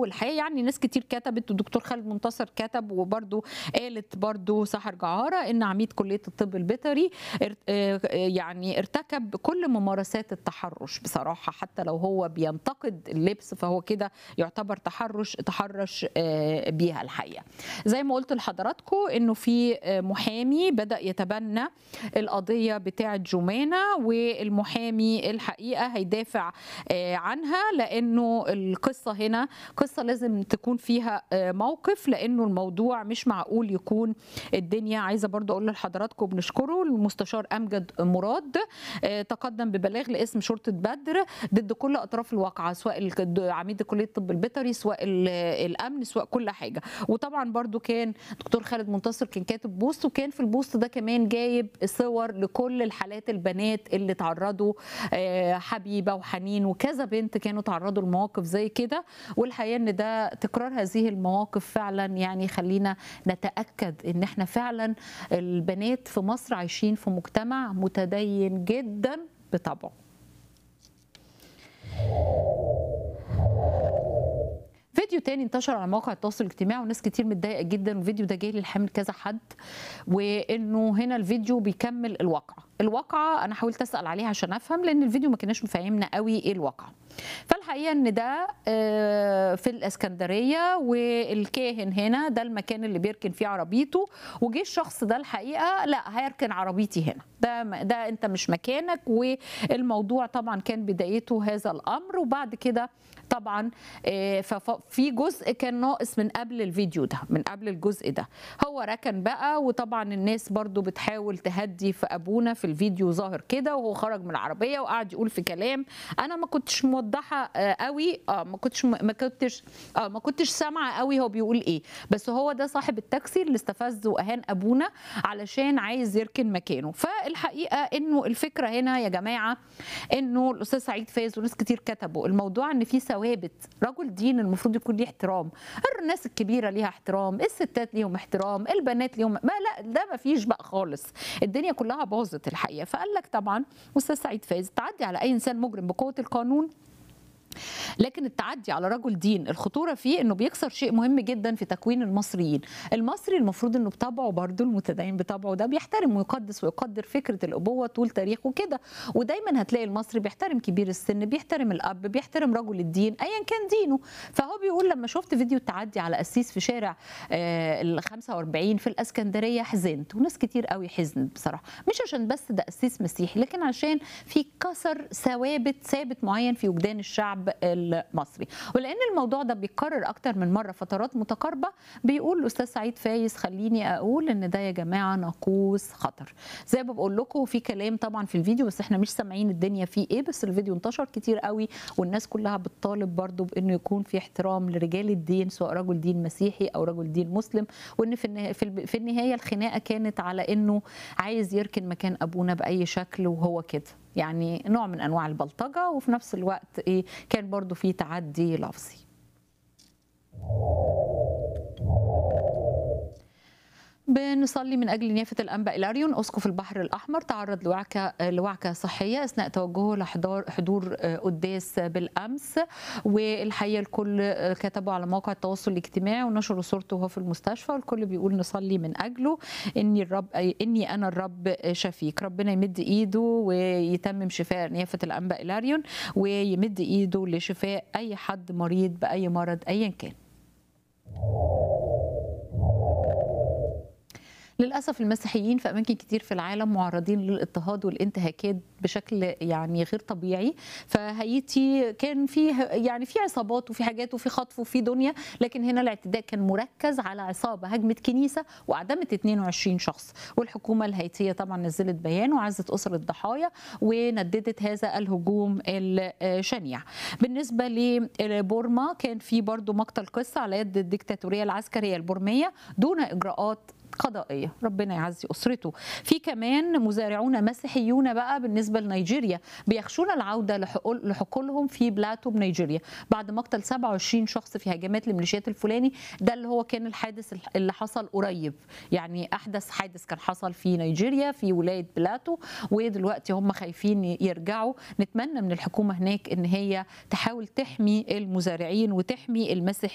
والحقيقه يعني ناس كتير كتبت والدكتور خالد منتصر كتب وبرده قالت برده سحر جعاره ان عميد كليه الطب البيطري يعني ارتكب كل ممارسات التحرش بصراحه حتى لو هو بينتقد اللبس فهو كده يعتبر تحرش تحرش بيها الحقيقه زي ما قلت لحضراتكم انه في محامي بدا يتبنى القضيه بتاعه جمانه والمحامي الحقيقه هيدافع عنها لانه القصه هنا قصه لازم تكون فيها موقف لانه الموضوع مش معقول يكون الدنيا عايزه برضو اقول لحضراتكم بنشكره المستشار امجد مراد تقدم ببلاغ لاسم شرطه بدر ضد كل اطراف الواقعه سواء عميد كليه الطب البيطري سواء الامن سواء كل حاجه وطبعا برضو كان دكتور خالد منتصر كان كاتب بوست وكان في البوست ده كمان جايب صور لكل الحالات البنات اللي تعرضوا حبيبه وحنين وكذا بنت كانوا تعرضوا لمواقف زي كده والحقيقه ان ده تكرار هذه المواقف فعلا يعني خلينا نتاكد ان احنا فعلا البنات في مصر عايشين في مجتمع متدين جدا بطبعه فيديو تاني انتشر على مواقع التواصل الاجتماعي وناس كتير متضايقه جدا والفيديو ده جاي للحمل كذا حد وانه هنا الفيديو بيكمل الواقعه الواقعه انا حاولت اسال عليها عشان افهم لان الفيديو ما كناش مفهمنا قوي ايه الواقعه فالحقيقه ان ده في الاسكندريه والكاهن هنا ده المكان اللي بيركن فيه عربيته وجه الشخص ده الحقيقه لا هيركن عربيتي هنا ده ده انت مش مكانك والموضوع طبعا كان بدايته هذا الامر وبعد كده طبعا ففي جزء كان ناقص من قبل الفيديو ده من قبل الجزء ده هو ركن بقى وطبعا الناس برضو بتحاول تهدي في ابونا في الفيديو ظاهر كده وهو خرج من العربيه وقعد يقول في كلام انا ما كنتش موضحه قوي اه ما كنتش ما كنتش اه ما كنتش سامعه قوي هو بيقول ايه بس هو ده صاحب التاكسي اللي استفز واهان ابونا علشان عايز يركن مكانه فالحقيقه انه الفكره هنا يا جماعه انه الاستاذ سعيد فايز وناس كتير كتبوا الموضوع ان في ثوابت رجل دين المفروض يكون ليه احترام الناس الكبيره ليها احترام الستات ليهم احترام البنات ليهم ما لا ده ما فيش بقى خالص الدنيا كلها باظت الحقيقه فقال لك طبعا استاذ سعيد فايز تعدي على اي انسان مجرم بقوه القانون لكن التعدي على رجل دين الخطوره فيه انه بيكسر شيء مهم جدا في تكوين المصريين المصري المفروض انه بطبعه برضه المتدين بطبعه ده بيحترم ويقدس ويقدر فكره الابوه طول تاريخه كده ودايما هتلاقي المصري بيحترم كبير السن بيحترم الاب بيحترم رجل الدين ايا كان دينه فهو بيقول لما شفت فيديو التعدي على قسيس في شارع ال 45 في الاسكندريه حزنت وناس كتير قوي حزنت بصراحه مش عشان بس ده قسيس مسيحي لكن عشان في كسر ثوابت ثابت معين في وجدان الشعب المصري ولان الموضوع ده بيتكرر اكتر من مره فترات متقاربه بيقول الاستاذ سعيد فايز خليني اقول ان ده يا جماعه ناقوس خطر زي ما بقول لكم في كلام طبعا في الفيديو بس احنا مش سامعين الدنيا فيه ايه بس الفيديو انتشر كتير قوي والناس كلها بتطالب برضو بانه يكون في احترام لرجال الدين سواء رجل دين مسيحي او رجل دين مسلم وان في في النهايه الخناقه كانت على انه عايز يركن مكان ابونا باي شكل وهو كده يعني نوع من انواع البلطجه وفي نفس الوقت ايه كان برضو في تعدي لفظي بنصلي من اجل نيافه الانبا الاريون اسقف البحر الاحمر تعرض لوعكه لوعكه صحيه اثناء توجهه لحضور حضور قداس بالامس والحقيقه الكل كتبوا على مواقع التواصل الاجتماعي ونشروا صورته وهو في المستشفى والكل بيقول نصلي من اجله اني الرب اني انا الرب شفيك ربنا يمد ايده ويتمم شفاء نيافه الانبا الاريون ويمد ايده لشفاء اي حد مريض باي مرض ايا كان للاسف المسيحيين في اماكن كتير في العالم معرضين للاضطهاد والانتهاكات بشكل يعني غير طبيعي فهايتي كان فيه يعني في عصابات وفي حاجات وفي خطف وفي دنيا لكن هنا الاعتداء كان مركز على عصابه هجمت كنيسه واعدمت 22 شخص والحكومه الهايتيه طبعا نزلت بيان وعزت اسر الضحايا ونددت هذا الهجوم الشنيع بالنسبه لبورما كان في برضو مقتل قصه على يد الدكتاتوريه العسكريه البورميه دون اجراءات قضائيه ربنا يعزي اسرته في كمان مزارعون مسيحيون بقى بالنسبه لنيجيريا بيخشون العوده لحقولهم في بلاتو بنيجيريا بعد مقتل 27 شخص في هجمات الميليشيات الفلاني ده اللي هو كان الحادث اللي حصل قريب يعني احدث حادث كان حصل في نيجيريا في ولايه بلاتو ودلوقتي هم خايفين يرجعوا نتمنى من الحكومه هناك ان هي تحاول تحمي المزارعين وتحمي المسيحيين